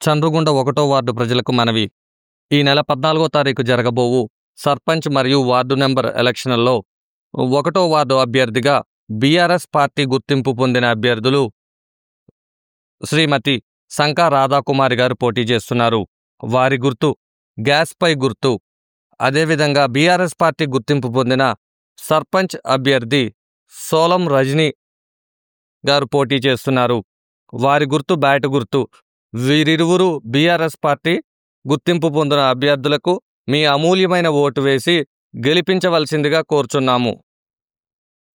చంద్రగుండ ఒకటో వార్డు ప్రజలకు మనవి ఈ నెల పద్నాలుగో తారీఖు జరగబోవు సర్పంచ్ మరియు వార్డు నెంబర్ ఎలక్షన్లలో ఒకటో వార్డు అభ్యర్థిగా బీఆర్ఎస్ పార్టీ గుర్తింపు పొందిన అభ్యర్థులు శ్రీమతి శంకా రాధాకుమారి గారు పోటీ చేస్తున్నారు వారి గుర్తు గ్యాస్పై గుర్తు అదేవిధంగా బీఆర్ఎస్ పార్టీ గుర్తింపు పొందిన సర్పంచ్ అభ్యర్థి సోలం రజనీ గారు పోటీ చేస్తున్నారు వారి గుర్తు బ్యాట్ గుర్తు వీరిరువురు బీఆర్ఎస్ పార్టీ గుర్తింపు పొందిన అభ్యర్థులకు మీ అమూల్యమైన ఓటు వేసి గెలిపించవలసిందిగా కోరుచున్నాము